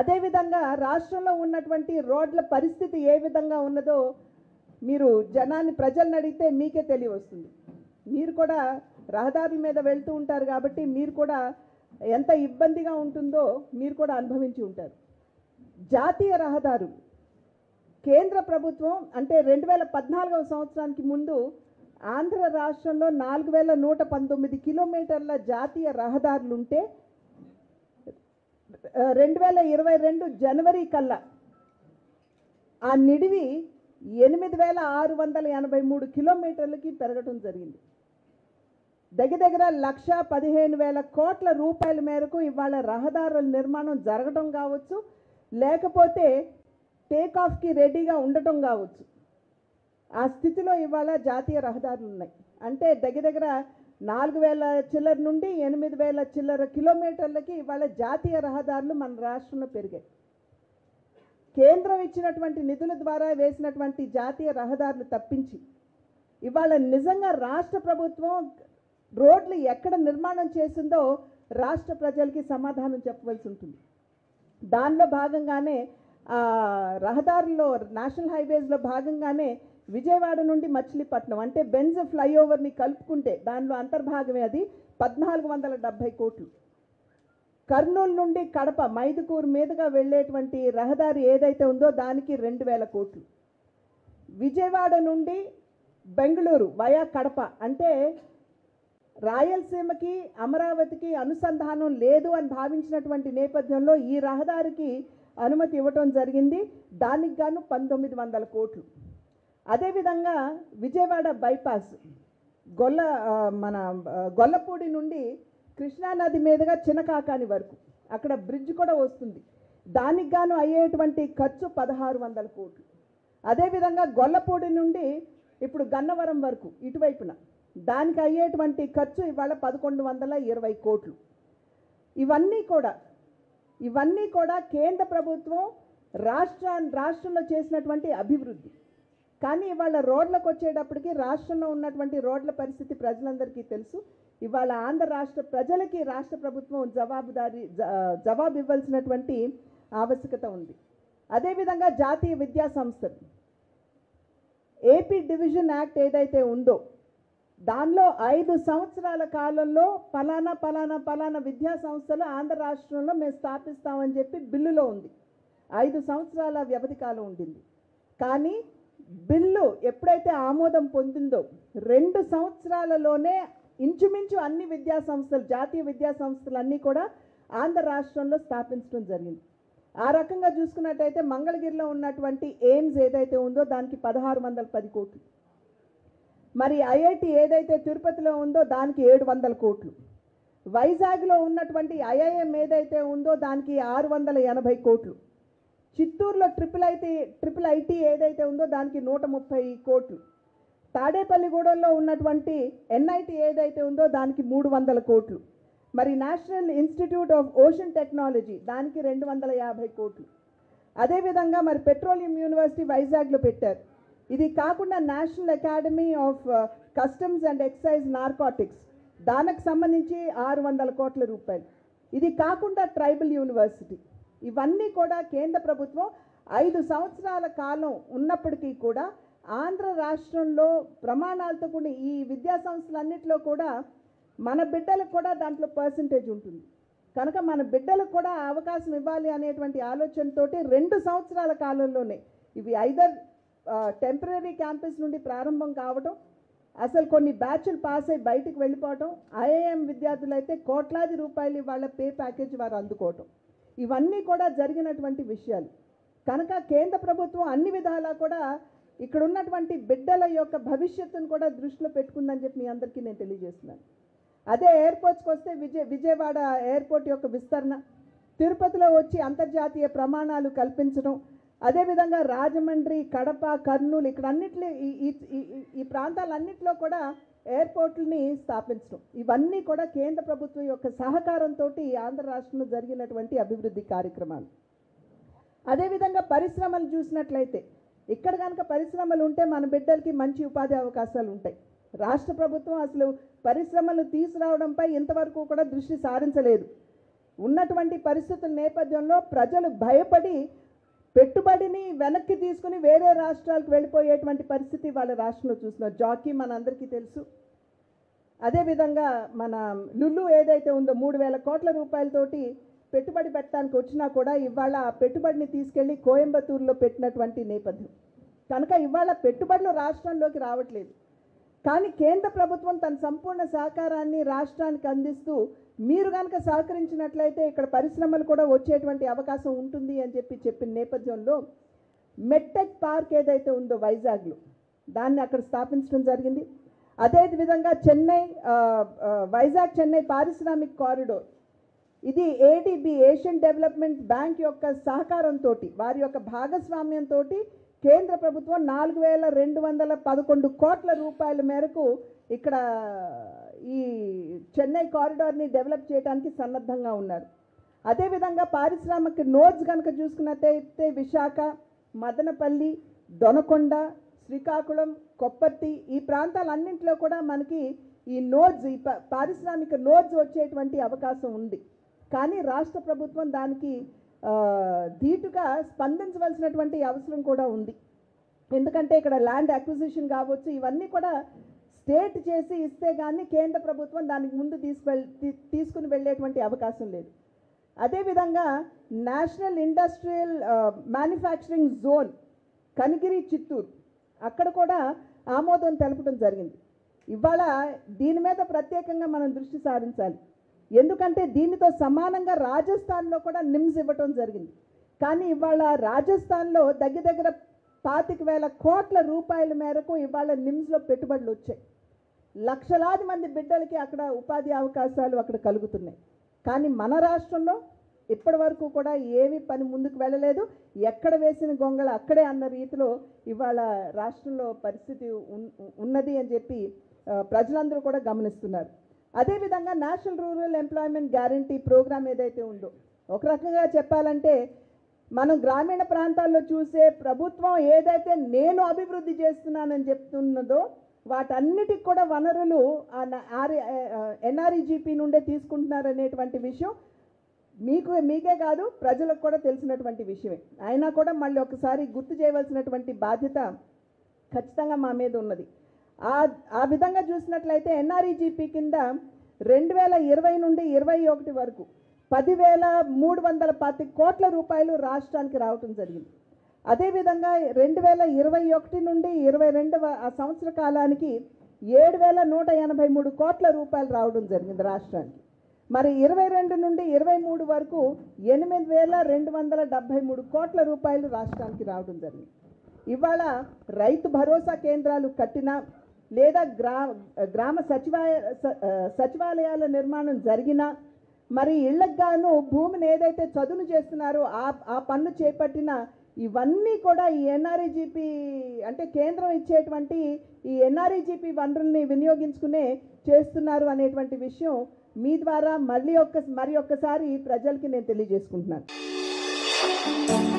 అదేవిధంగా రాష్ట్రంలో ఉన్నటువంటి రోడ్ల పరిస్థితి ఏ విధంగా ఉన్నదో మీరు జనాన్ని ప్రజలను అడిగితే మీకే తెలియవస్తుంది మీరు కూడా రహదారుల మీద వెళ్తూ ఉంటారు కాబట్టి మీరు కూడా ఎంత ఇబ్బందిగా ఉంటుందో మీరు కూడా అనుభవించి ఉంటారు జాతీయ రహదారులు కేంద్ర ప్రభుత్వం అంటే రెండు వేల పద్నాలుగవ సంవత్సరానికి ముందు ఆంధ్ర రాష్ట్రంలో నాలుగు వేల నూట పంతొమ్మిది కిలోమీటర్ల జాతీయ రహదారులు ఉంటే రెండు వేల ఇరవై రెండు జనవరి కల్లా ఆ నిడివి ఎనిమిది వేల ఆరు వందల ఎనభై మూడు కిలోమీటర్లకి పెరగడం జరిగింది దగ్గర దగ్గర లక్ష పదిహేను వేల కోట్ల రూపాయల మేరకు ఇవాళ రహదారుల నిర్మాణం జరగడం కావచ్చు లేకపోతే టేక్ ఆఫ్కి రెడీగా ఉండటం కావచ్చు ఆ స్థితిలో ఇవాళ జాతీయ రహదారులు ఉన్నాయి అంటే దగ్గర దగ్గర నాలుగు వేల చిల్లర నుండి ఎనిమిది వేల చిల్లర కిలోమీటర్లకి ఇవాళ జాతీయ రహదారులు మన రాష్ట్రంలో పెరిగాయి కేంద్రం ఇచ్చినటువంటి నిధుల ద్వారా వేసినటువంటి జాతీయ రహదారులు తప్పించి ఇవాళ నిజంగా రాష్ట్ర ప్రభుత్వం రోడ్లు ఎక్కడ నిర్మాణం చేసిందో రాష్ట్ర ప్రజలకి సమాధానం చెప్పవలసి ఉంటుంది దానిలో భాగంగానే ఆ, రహదారుల్లో నేషనల్ హైవేస్లో భాగంగానే విజయవాడ నుండి మచిలీపట్నం అంటే బెంజ్ ఫ్లైఓవర్ని కలుపుకుంటే దానిలో అంతర్భాగమే అది పద్నాలుగు వందల డెబ్భై కోట్లు కర్నూలు నుండి కడప మైదుకూరు మీదుగా వెళ్ళేటువంటి రహదారి ఏదైతే ఉందో దానికి రెండు వేల కోట్లు విజయవాడ నుండి బెంగళూరు వయా కడప అంటే రాయలసీమకి అమరావతికి అనుసంధానం లేదు అని భావించినటువంటి నేపథ్యంలో ఈ రహదారికి అనుమతి ఇవ్వటం జరిగింది దానికి గాను పంతొమ్మిది వందల కోట్లు అదేవిధంగా విజయవాడ బైపాస్ గొల్ల ఆ, మన ఆ, గొల్లపూడి నుండి కృష్ణానది మీదుగా చిన్నకాకాని వరకు అక్కడ బ్రిడ్జ్ కూడా వస్తుంది దానికి గాను అయ్యేటువంటి ఖర్చు పదహారు వందల కోట్లు అదేవిధంగా గొల్లపూడి నుండి ఇప్పుడు గన్నవరం వరకు ఇటువైపున దానికి అయ్యేటువంటి ఖర్చు ఇవాళ పదకొండు వందల ఇరవై కోట్లు ఇవన్నీ కూడా ఇవన్నీ కూడా కేంద్ర ప్రభుత్వం రాష్ట్ర రాష్ట్రంలో చేసినటువంటి అభివృద్ధి కానీ ఇవాళ రోడ్లకు వచ్చేటప్పటికి రాష్ట్రంలో ఉన్నటువంటి రోడ్ల పరిస్థితి ప్రజలందరికీ తెలుసు ఇవాళ ఆంధ్ర రాష్ట్ర ప్రజలకి రాష్ట్ర ప్రభుత్వం జవాబుదారీ జ- జవాబు ఇవ్వాల్సినటువంటి ఆవశ్యకత ఉంది అదేవిధంగా జాతీయ విద్యా సంస్థలు ఏపీ డివిజన్ యాక్ట్ ఏదైతే ఉందో దానిలో ఐదు సంవత్సరాల కాలంలో పలానా పలానా పలానా విద్యా సంస్థలు ఆంధ్ర రాష్ట్రంలో మేము స్థాపిస్తామని చెప్పి బిల్లులో ఉంది ఐదు సంవత్సరాల వ్యవధి కాలం ఉండింది కానీ బిల్లు ఎప్పుడైతే ఆమోదం పొందిందో రెండు సంవత్సరాలలోనే ఇంచుమించు అన్ని విద్యా సంస్థలు జాతీయ విద్యా సంస్థలు అన్నీ కూడా ఆంధ్ర రాష్ట్రంలో స్థాపించడం జరిగింది ఆ రకంగా చూసుకున్నట్టయితే మంగళగిరిలో ఉన్నటువంటి ఎయిమ్స్ ఏదైతే ఉందో దానికి పదహారు వందల పది కోట్లు మరి ఐఐటి ఏదైతే తిరుపతిలో ఉందో దానికి ఏడు వందల కోట్లు వైజాగ్లో ఉన్నటువంటి ఐఐఎం ఏదైతే ఉందో దానికి ఆరు వందల ఎనభై కోట్లు చిత్తూరులో ట్రిపుల్ ఐటీ ట్రిపుల్ ఐటీ ఏదైతే ఉందో దానికి నూట ముప్పై కోట్లు తాడేపల్లిగూడెంలో ఉన్నటువంటి ఎన్ఐటి ఏదైతే ఉందో దానికి మూడు వందల కోట్లు మరి national institute of ocean technology దానికి రెండు వందల యాభై కోట్లు అదేవిధంగా మరి పెట్రోలియం యూనివర్సిటీ వైజాగ్లో పెట్టారు ఇది కాకుండా national academy of customs and excise narcotics దానికి సంబంధించి ఆరు వందల కోట్ల రూపాయలు ఇది కాకుండా ట్రైబల్ యూనివర్సిటీ ఇవన్నీ కూడా కేంద్ర ప్రభుత్వం ఐదు సంవత్సరాల కాలం ఉన్నప్పటికీ కూడా ఆంధ్ర రాష్ట్రంలో ప్రమాణాలతో కూడిన ఈ విద్యా సంస్థలన్నింటిలో కూడా మన బిడ్డలకు కూడా దాంట్లో పర్సంటేజ్ ఉంటుంది కనుక మన బిడ్డలకు కూడా ఆ అవకాశం ఇవ్వాలి అనేటువంటి ఆలోచనతోటి రెండు సంవత్సరాల కాలంలోనే ఇవి ఐదర్ టెంపరీ క్యాంపస్ నుండి ప్రారంభం కావటం అసలు కొన్ని బ్యాచ్లు పాస్ అయి బయటికి వెళ్ళిపోవటం ఐఐఎం విద్యార్థులు అయితే కోట్లాది రూపాయలు వాళ్ళ పే ప్యాకేజ్ వారు అందుకోవటం ఇవన్నీ కూడా జరిగినటువంటి విషయాలు కనుక కేంద్ర ప్రభుత్వం అన్ని విధాలా కూడా ఇక్కడ ఉన్నటువంటి బిడ్డల యొక్క భవిష్యత్తును కూడా దృష్టిలో పెట్టుకుందని చెప్పి మీ అందరికీ నేను తెలియజేస్తున్నాను అదే ఎయిర్పోర్ట్స్కి వస్తే విజయ విజయవాడ ఎయిర్పోర్ట్ యొక్క విస్తరణ తిరుపతిలో వచ్చి అంతర్జాతీయ ప్రమాణాలు కల్పించడం అదేవిధంగా రాజమండ్రి కడప కర్నూలు ఇక్కడ అన్నిట్లో ఈ ఈ- ఈ- ఈ- ఈ ప్రాంతాలన్నింటిలో కూడా ఎయిర్పోర్ట్లని స్థాపించడం ఇవన్నీ కూడా కేంద్ర ప్రభుత్వం యొక్క సహకారంతో ఆంధ్ర రాష్ట్రంలో జరిగినటువంటి అభివృద్ధి కార్యక్రమాలు అదేవిధంగా పరిశ్రమలు చూసినట్లయితే ఇక్కడ కనుక పరిశ్రమలు ఉంటే మన బిడ్డలకి మంచి ఉపాధి అవకాశాలు ఉంటాయి రాష్ట్ర ప్రభుత్వం అసలు పరిశ్రమలు తీసుకురావడంపై ఇంతవరకు కూడా దృష్టి సారించలేదు ఉన్నటువంటి పరిస్థితుల నేపథ్యంలో ప్రజలు భయపడి పెట్టుబడిని వెనక్కి తీసుకుని వేరే రాష్ట్రాలకు వెళ్ళిపోయేటువంటి పరిస్థితి వాళ్ళ రాష్ట్రంలో చూస్తున్నారు జాకీ మనందరికీ తెలుసు అదేవిధంగా మన లుల్లు ఏదైతే ఉందో మూడు వేల కోట్ల రూపాయలతోటి పెట్టుబడి పెట్టడానికి వచ్చినా కూడా ఇవాళ ఆ పెట్టుబడిని తీసుకెళ్ళి కోయంబత్తూరులో పెట్టినటువంటి నేపథ్యం కనుక ఇవాళ పెట్టుబడులు రాష్ట్రంలోకి రావట్లేదు కానీ కేంద్ర ప్రభుత్వం తన సంపూర్ణ సహకారాన్ని రాష్ట్రానికి అందిస్తూ మీరు కనుక సహకరించినట్లయితే ఇక్కడ పరిశ్రమలు కూడా వచ్చేటువంటి అవకాశం ఉంటుంది అని చెప్పి చెప్పిన నేపథ్యంలో మెట్టెక్ పార్క్ ఏదైతే ఉందో వైజాగ్లో దాన్ని అక్కడ స్థాపించడం జరిగింది అదే విధంగా చెన్నై ఆ, ఆ, వైజాగ్ చెన్నై పారిశ్రామిక కారిడోర్ ఇది ఏడిబి ఏషియన్ డెవలప్మెంట్ బ్యాంక్ యొక్క సహకారంతో వారి యొక్క భాగస్వామ్యంతో కేంద్ర ప్రభుత్వం నాలుగు వేల రెండు వందల పదకొండు కోట్ల రూపాయల మేరకు ఇక్కడ ఈ చెన్నై కారిడార్ని డెవలప్ చేయడానికి సన్నద్ధంగా ఉన్నారు అదేవిధంగా పారిశ్రామిక నోడ్స్ కనుక చూసుకున్నట్టయితే విశాఖ మదనపల్లి దొనకొండ శ్రీకాకుళం కొప్పర్తి ఈ ప్రాంతాలన్నింటిలో కూడా మనకి ఈ నోడ్స్ ఈ ప- పారిశ్రామిక నోడ్స్ వచ్చేటువంటి అవకాశం ఉంది కానీ రాష్ట్ర ప్రభుత్వం దానికి ఆ, ధీటుగా స్పందించవలసినటువంటి అవసరం కూడా ఉంది ఎందుకంటే ఇక్కడ ల్యాండ్ అక్విజిషన్ కావచ్చు ఇవన్నీ కూడా స్టేట్ చేసి ఇస్తే కానీ కేంద్ర ప్రభుత్వం దానికి ముందు తీసుకెళ్ తీ- తీసుకుని వెళ్ళేటువంటి అవకాశం లేదు అదేవిధంగా national industrial manufacturing zone Kanigiri Chittoor అక్కడ కూడా ఆమోదం తెలపడం జరిగింది ఇవాళ దీని మీద ప్రత్యేకంగా మనం దృష్టి సారించాలి ఎందుకంటే దీనితో సమానంగా రాజస్థాన్లో కూడా నిమ్స్ ఇవ్వటం జరిగింది కానీ ఇవాళ రాజస్థాన్లో దగ్గర దగ్గర పాతిక వేల కోట్ల రూపాయల మేరకు ఇవాళ నిమ్స్లో పెట్టుబడులు వచ్చాయి లక్షలాది మంది బిడ్డలకి అక్కడ ఉపాధి అవకాశాలు అక్కడ కలుగుతున్నాయి కానీ మన రాష్ట్రంలో ఇప్పటి వరకు కూడా ఏమీ పని ముందుకు వెళ్ళలేదు ఎక్కడ వేసిన గొంగళ అక్కడే అన్న రీతిలో ఇవాళ రాష్ట్రంలో పరిస్థితి ఉన్- ఉన్నది అని చెప్పి ఆ, ప్రజలందరూ కూడా గమనిస్తున్నారు అదేవిధంగా national rural employment guarantee programme ఏదైతే ఉందో ఒక రకంగా చెప్పాలంటే మనం గ్రామీణ ప్రాంతాల్లో చూసే ప్రభుత్వం ఏదైతే నేను అభివృద్ధి చేస్తున్నానని చెప్తున్నదో వాటన్నిటికి కూడా వనరులు ఆ న- ఆర్ ఎన్ఆర్ఈజీపీ నుండే తీసుకుంటున్నారనేటువంటి విషయం మీకు మీకే కాదు ప్రజలకు కూడా తెలిసినటువంటి విషయమే అయినా కూడా మళ్ళీ ఒకసారి గుర్తు చేయవలసినటువంటి బాధ్యత ఖచ్చితంగా మా మీద ఉన్నది ఆ ఆ విధంగా చూసినట్లయితే ఎన్ఆర్ఈజీపీ కింద రెండు వేల ఇరవై నుండి ఇరవై ఒకటి వరకు పదివేల మూడు వందల పది కోట్ల రూపాయలు రాష్ట్రానికి రావటం జరిగింది అదేవిధంగా రెండు వేల ఇరవై ఒకటి నుండి ఇరవై రెండవ ఆ సంవత్సర కాలానికి ఏడు వేల నూట ఎనభై మూడు కోట్ల రూపాయలు రావడం జరిగింది రాష్ట్రానికి మరి ఇరవై రెండు నుండి ఇరవై మూడు వరకు ఎనిమిది వేల రెండు వందల డెబ్భై మూడు కోట్ల రూపాయలు రాష్ట్రానికి రావడం జరిగింది ఇవాళ రైతు భరోసా కేంద్రాలు కట్టినా లేదా గ్రా గ్రామ సచివాలయ స- ఆ, సచివాలయాల నిర్మాణం జరిగినా మరి ఇళ్లకు గాను భూమిని ఏదైతే చదును చేస్తున్నారో ఆ ఆ పన్ను చేపట్టిన ఇవన్నీ కూడా ఈ ఎన్ఆర్ఈజీపీ అంటే కేంద్రం ఇచ్చేటువంటి ఈ ఎన్ఆర్ఈజీపీ వనరుల్ని వినియోగించుకునే చేస్తున్నారు అనేటువంటి విషయం మీ ద్వారా మళ్ళీ ఒక్క మరి ఒక్కసారి ప్రజలకి నేను తెలియజేసుకుంటున్నాను